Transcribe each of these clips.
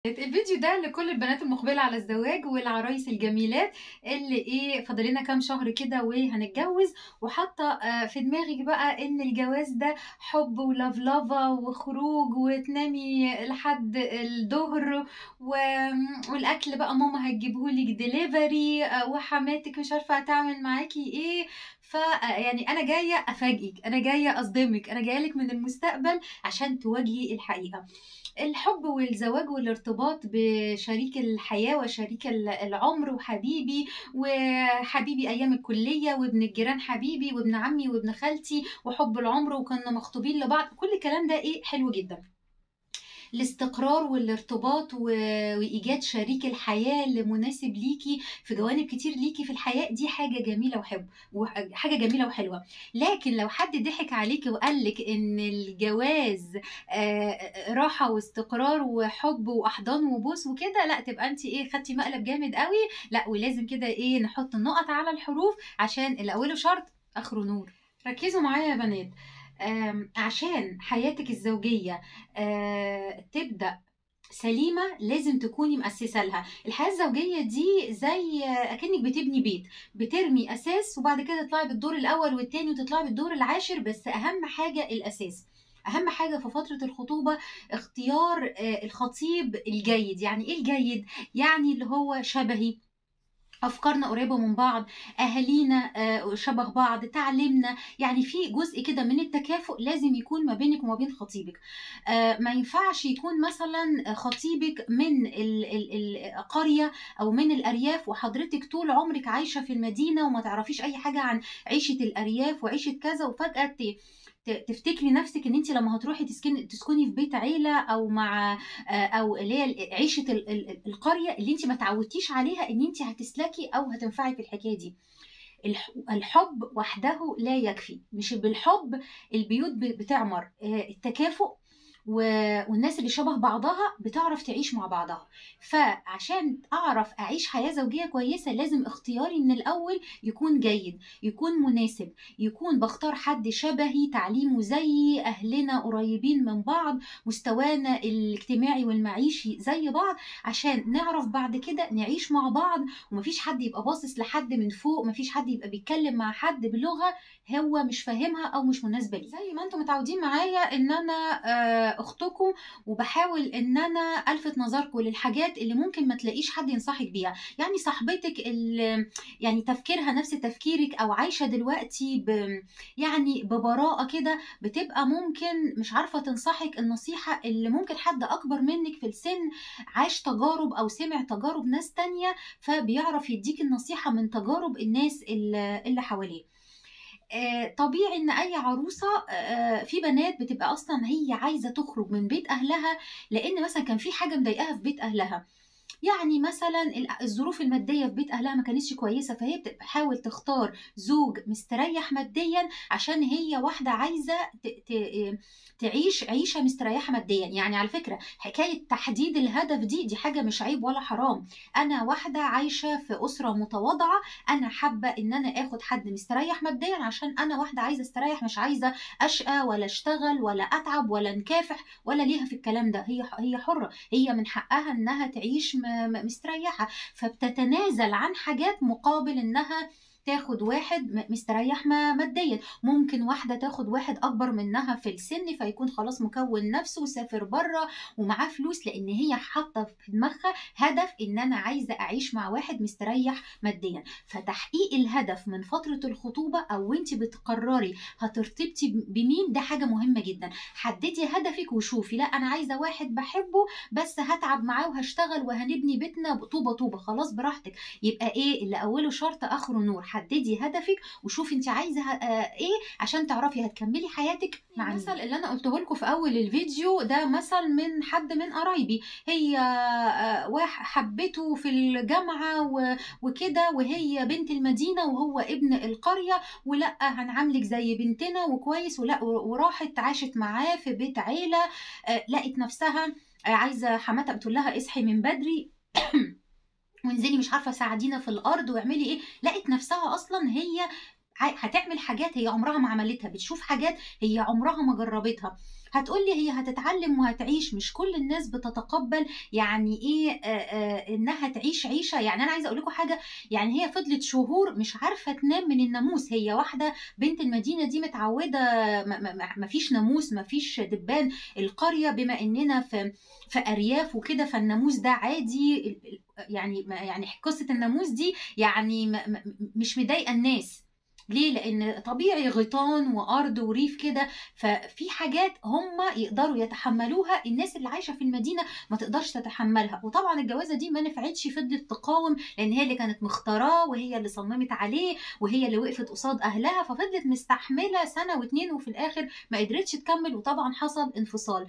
الفيديو ده لكل البنات المقبلة على الزواج والعرايس الجميلات اللي ايه فاضل لنا كام شهر كده وهنتجوز وحاطه آه، في دماغك بقى ان الجواز ده حب ولفلفه وخروج وتنامي لحد الظهر و- والاكل بقى ماما هتجيبهولك ديليفري وحماتك مش عارفه هتعمل معاكي ايه ف يعني انا جايه افاجئك انا جايه اصدمك انا جايه لك من المستقبل عشان تواجهي الحقيقه الحب والزواج والارتباط بشريك الحياة وشريك ال- العمر وحبيبي وحبيبي أيام الكلية وابن الجيران حبيبي وابن عمي وابن خالتي وحب العمر وكنا مخطوبين لبعض كل الكلام ده إيه حلو جدا الاستقرار والارتباط و... وإيجاد شريك الحياة اللي مناسب ليكي في جوانب كتير ليكي في الحياة دي حاجة جميلة وحب وحاجة جميلة وحلوة لكن لو حد ضحك عليكي وقالك إن الجواز آه، راحة واستقرار وحب وأحضان وبوس وكده لا تبقى انت ايه خدتي مقلب جامد قوي لا ولازم كده ايه نحط النقط على الحروف عشان اللي أوله شرط آخره نور ركزوا معايا يا بنات آم، عشان حياتك الزوجية آه، تبدأ سليمة لازم تكوني مؤسسة لها الحياة الزوجية دي زي آه، أكنك بتبني بيت بترمي أساس وبعد كده تطلعي بالدور الأول والتاني وتطلعي بالدور العاشر بس أهم حاجة الأساس أهم حاجة في فترة الخطوبة اختيار آه، الخطيب الجيد يعني إيه الجيد؟ يعني اللي هو شبهي افكارنا قريبه من بعض اهالينا آه، شبه بعض تعليمنا يعني في جزء كده من التكافؤ لازم يكون ما بينك وما بين خطيبك آه، ما ينفعش يكون مثلا خطيبك من ال- ال- القريه او من الارياف وحضرتك طول عمرك عايشه في المدينه وما تعرفيش اي حاجه عن عيشه الارياف وعيشه كذا وفجاه ت- ت- تفتكري نفسك ان انت لما هتروحي تسكني تسكني في بيت عيله او مع آه، او اللي هي عيشه ال- ال- القريه اللي انت ما تعودتيش عليها ان انت هتسلكي او هتنفعي في الحكايه دي الح- الحب وحده لا يكفي مش بالحب البيوت ب- بتعمر آه، التكافؤ و- والناس اللي شبه بعضها بتعرف تعيش مع بعضها فعشان اعرف اعيش حياه زوجيه كويسه لازم اختياري من الاول يكون جيد يكون مناسب يكون بختار حد شبهي تعليمه زيي اهلنا قريبين من بعض مستوانا الاجتماعي والمعيشي زي بعض عشان نعرف بعد كده نعيش مع بعض ومفيش حد يبقى باصص لحد من فوق مفيش حد يبقى بيتكلم مع حد بلغه هو مش فاهمها او مش مناسبه ليه زي ما انتم متعودين معايا ان انا آه، اختكم وبحاول ان انا الفت نظركم للحاجات اللي ممكن ما تلاقيش حد ينصحك بيها يعني صاحبتك اللي يعني تفكيرها نفس تفكيرك او عايشه دلوقتي ب يعني ببراءه كده بتبقى ممكن مش عارفه تنصحك النصيحه اللي ممكن حد اكبر منك في السن عاش تجارب او سمع تجارب ناس تانية فبيعرف يديك النصيحه من تجارب الناس اللي اللي حواليه آه، طبيعي ان اي عروسه آه، في بنات بتبقى اصلا هي عايزه تخرج من بيت اهلها لان مثلا كان في حاجه مضايقاها في بيت اهلها يعني مثلا ال- الظروف الماديه في بيت اهلها ما كانتش كويسه فهي بتحاول تختار زوج مستريح ماديا عشان هي واحده عايزه ت- ت- تعيش عيشه مستريحه ماديا يعني على فكره حكايه تحديد الهدف دي دي حاجه مش عيب ولا حرام انا واحده عايشه في اسره متواضعه انا حابه ان انا اخد حد مستريح ماديا عشان انا واحده عايزه استريح مش عايزه اشقى ولا اشتغل ولا اتعب ولا نكافح ولا ليها في الكلام ده هي هي حره هي من حقها انها تعيش م- م- مستريحه فبتتنازل عن حاجات مقابل انها تاخد واحد م- مستريح ما- ماديا ممكن واحدة تاخد واحد أكبر منها في السن فيكون خلاص مكون نفسه وسافر بره ومعاه فلوس لأن هي حاطة في دماغها هدف إن أنا عايزة أعيش مع واحد مستريح ماديا فتحقيق الهدف من فترة الخطوبة أو وانت بتقرري هترتبطي بمين ده حاجة مهمة جدا حددي هدفك وشوفي لا أنا عايزة واحد بحبه بس هتعب معاه وهشتغل وهنبني بيتنا طوبة طوبة خلاص براحتك يبقى ايه اللي اوله شرط اخره نور حددي هدفك وشوفي انت عايزه آه، ايه عشان تعرفي هتكملي حياتك مع المثل اللي انا قلته لكم في اول الفيديو ده مثل من حد من قرايبي هي آه، واحد حبته في الجامعه و- وكده وهي بنت المدينه وهو ابن القريه ولا هنعاملك زي بنتنا وكويس ولا وراحت عاشت معاه في بيت عيله آه، لقت نفسها آه، عايزه حماتها بتقول لها اصحي من بدري وانزلي مش عارفه ساعدينا في الارض واعملي ايه لقت نفسها اصلا هي ع- هتعمل حاجات هي عمرها ما عملتها بتشوف حاجات هي عمرها ما جربتها هتقولي هي هتتعلم وهتعيش مش كل الناس بتتقبل يعني ايه آه آه انها تعيش عيشه يعني انا عايزه اقول لكم حاجه يعني هي فضلت شهور مش عارفه تنام من الناموس هي واحده بنت المدينه دي متعوده ما فيش ناموس ما فيش دبان القريه بما اننا في في ارياف وكده فالناموس ده عادي يعني يعني قصه الناموس دي يعني مش مضايقه الناس ليه لان طبيعي غيطان وارض وريف كده ففي حاجات هم يقدروا يتحملوها الناس اللي عايشه في المدينه ما تقدرش تتحملها وطبعا الجوازه دي ما نفعتش فضلت تقاوم لان هي اللي كانت مختاراه وهي اللي صممت عليه وهي اللي وقفت قصاد اهلها ففضلت مستحمله سنه واتنين وفي الاخر ما قدرتش تكمل وطبعا حصل انفصال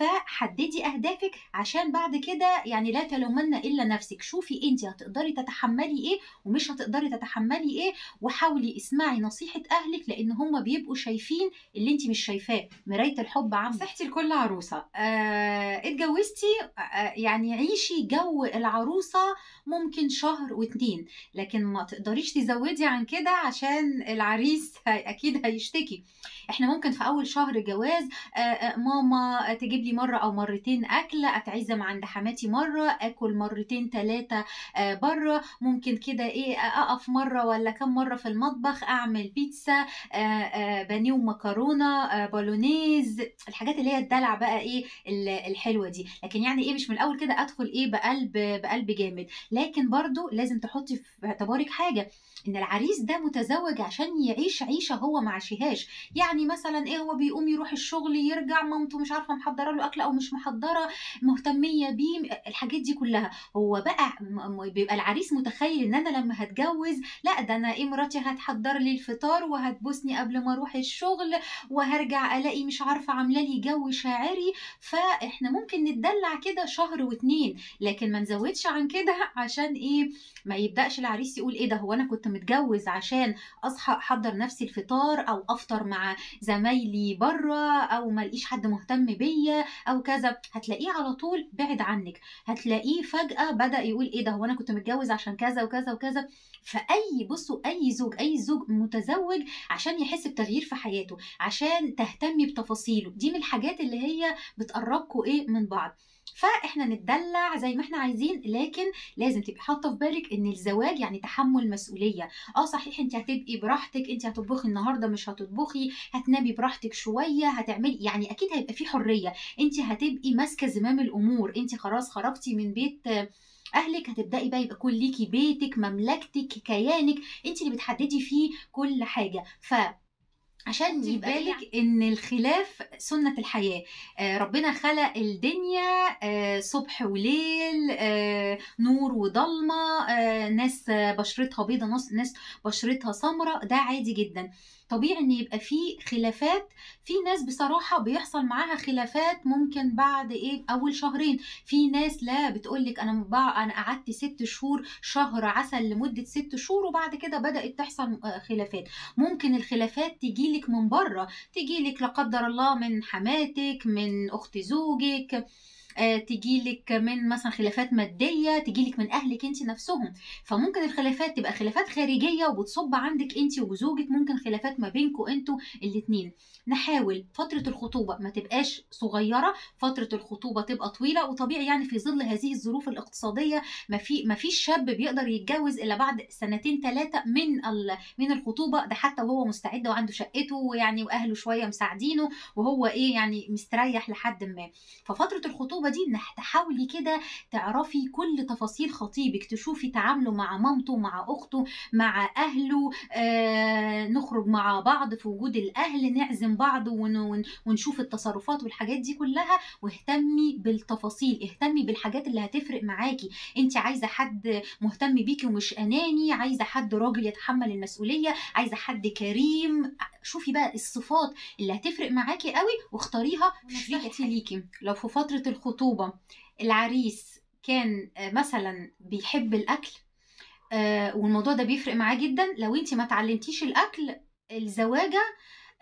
فحددي اهدافك عشان بعد كده يعني لا تلومن الا نفسك شوفي انت هتقدري تتحملي ايه ومش هتقدري تتحملي ايه وحاولي اسمعي اسمعي نصيحه اهلك لان هم بيبقوا شايفين اللي انت مش شايفاه مرايه الحب عامه نصيحتي لكل عروسه آه اتجوزتي آه يعني عيشي جو العروسه ممكن شهر واتنين لكن ما تقدريش تزودي عن كده عشان العريس اكيد هيشتكي احنا ممكن في اول شهر جواز آه آه ماما تجيب لي مره او مرتين اكل اتعزم عند حماتي مره اكل مرتين ثلاثه آه بره ممكن كده ايه اقف مره ولا كم مره في المطبخ اعمل بيتزا بانيه ومكرونه بالونيز الحاجات اللي هي الدلع بقى ايه الحلوه دي لكن يعني ايه مش من الاول كده ادخل ايه بقلب بقلب جامد لكن برضو لازم تحطي في اعتبارك حاجه ان العريس ده متزوج عشان يعيش عيشه هو ما عاشهاش يعني مثلا ايه هو بيقوم يروح الشغل يرجع مامته مش عارفه محضره له اكل او مش محضره مهتميه بيه الحاجات دي كلها هو بقى بيبقى العريس متخيل ان انا لما هتجوز لا ده انا ايه مراتي هتحضر لي الفطار وهتبوسني قبل ما اروح الشغل وهرجع الاقي مش عارفه عامله لي جو شاعري فاحنا ممكن نتدلع كده شهر واتنين لكن ما نزودش عن كده عشان ايه ما يبداش العريس يقول ايه ده هو انا كنت متجوز عشان اصحى احضر نفسي الفطار او افطر مع زمايلي بره او ما لقيش حد مهتم بيا او كذا هتلاقيه على طول بعد عنك هتلاقيه فجاه بدا يقول ايه ده هو انا كنت متجوز عشان كذا وكذا وكذا فاي بصوا اي زوج اي زوج متزوج عشان يحس بتغيير في حياته عشان تهتمي بتفاصيله دي من الحاجات اللي هي بتقربكم ايه من بعض فاحنا نتدلع زي ما احنا عايزين لكن لازم تبقي حاطه في بالك ان الزواج يعني تحمل مسؤوليه اه صحيح انت هتبقي براحتك انت هتطبخي النهارده مش هتطبخي هتنامي براحتك شويه هتعملي يعني اكيد هيبقى في حريه انت هتبقي ماسكه زمام الامور انت خلاص خرجتي من بيت اهلك هتبداي بقى يبقى كل ليكي بيتك مملكتك كيانك انت اللي بتحددي فيه كل حاجه ف عشان يبقى بالك ان الخلاف سنة الحياة آه ربنا خلق الدنيا آه صبح وليل آه نور وضلمة آه ناس بشرتها بيضة ناس بشرتها سمراء ده عادي جدا طبيعي ان يبقى في خلافات في ناس بصراحه بيحصل معاها خلافات ممكن بعد ايه اول شهرين في ناس لا بتقولك انا انا قعدت ست شهور شهر عسل لمده ست شهور وبعد كده بدات تحصل خلافات ممكن الخلافات تجيلك من بره تجيلك لا قدر الله من حماتك من اخت زوجك آه تجيلك من مثلا خلافات ماديه تجيلك من اهلك انت نفسهم فممكن الخلافات تبقى خلافات خارجيه وبتصب عندك انت وزوجك ممكن خلافات ما بينكم انتوا الاثنين نحاول فترة الخطوبة ما تبقاش صغيرة فترة الخطوبة تبقى طويلة وطبيعي يعني في ظل هذه الظروف الاقتصادية ما في ما فيش شاب بيقدر يتجوز إلا بعد سنتين ثلاثة من من الخطوبة ده حتى وهو مستعد وعنده شقته ويعني وأهله شوية مساعدينه وهو إيه يعني مستريح لحد ما ففترة الخطوبة دي إنك تحاولي كده تعرفي كل تفاصيل خطيبك تشوفي تعامله مع مامته مع أخته مع أهله آه نخرج مع بعض في وجود الأهل نعزم بعض ونشوف التصرفات والحاجات دي كلها واهتمي بالتفاصيل اهتمي بالحاجات اللي هتفرق معاكي انت عايزه حد مهتم بيكي ومش اناني عايزه حد راجل يتحمل المسؤوليه عايزه حد كريم شوفي بقى الصفات اللي هتفرق معاكي قوي واختاريها شريكتي ليكي لو في فتره الخطوبه العريس كان مثلا بيحب الاكل والموضوع ده بيفرق معاه جدا لو انت ما تعلمتيش الاكل الزواجه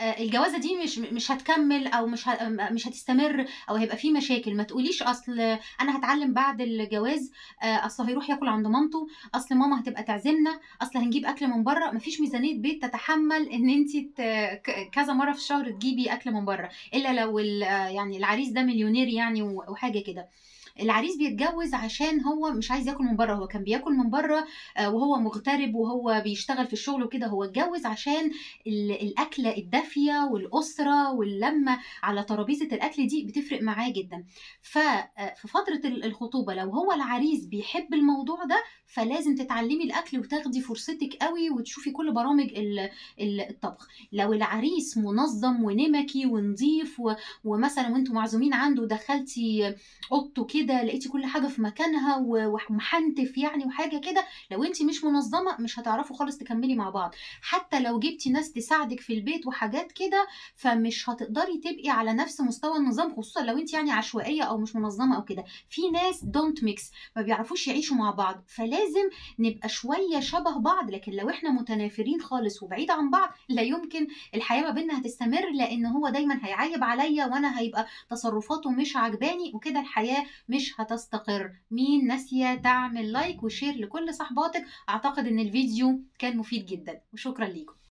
آه، الجوازه دي مش مش هتكمل او مش ه- مش هتستمر او هيبقى في مشاكل ما تقوليش اصل انا هتعلم بعد الجواز آه، اصل هيروح ياكل عند مامته اصل ماما هتبقى تعزمنا اصل هنجيب اكل من بره مفيش ميزانيه بيت تتحمل ان انت كذا مره في الشهر تجيبي اكل من بره الا لو ال- آه، يعني العريس ده مليونير يعني و- وحاجه كده العريس بيتجوز عشان هو مش عايز ياكل من بره هو كان بياكل من بره آه، وهو مغترب وهو بيشتغل في الشغل وكده هو اتجوز عشان ال- الاكله الدافيه والاسره واللمه على ترابيزه الاكل دي بتفرق معاه جدا ففي فتره ال- الخطوبه لو هو العريس بيحب الموضوع ده فلازم تتعلمي الاكل وتاخدي فرصتك قوي وتشوفي كل برامج ال- ال- الطبخ لو العريس منظم ونمكي ونظيف و- ومثلا وانتوا معزومين عنده دخلتي اوضته كده لقيتي كل حاجه في مكانها و- ومحنتف يعني وحاجه كده لو انت مش منظمه مش هتعرفوا خالص تكملي مع بعض حتى لو جبتي ناس تساعدك في البيت وحاجات كده فمش هتقدري تبقي على نفس مستوى النظام خصوصا لو انت يعني عشوائيه او مش منظمه او كده في ناس دونت ميكس ما بيعرفوش يعيشوا مع بعض فلازم نبقى شويه شبه بعض لكن لو احنا متنافرين خالص وبعيد عن بعض لا يمكن الحياه ما بيننا هتستمر لان هو دايما هيعيب عليا وانا هيبقى تصرفاته مش عجباني وكده الحياه مش هتستقر مين ناسيه تعمل لايك وشير لكل صحباتك اعتقد ان الفيديو كان مفيد جدا وشكرا ليكم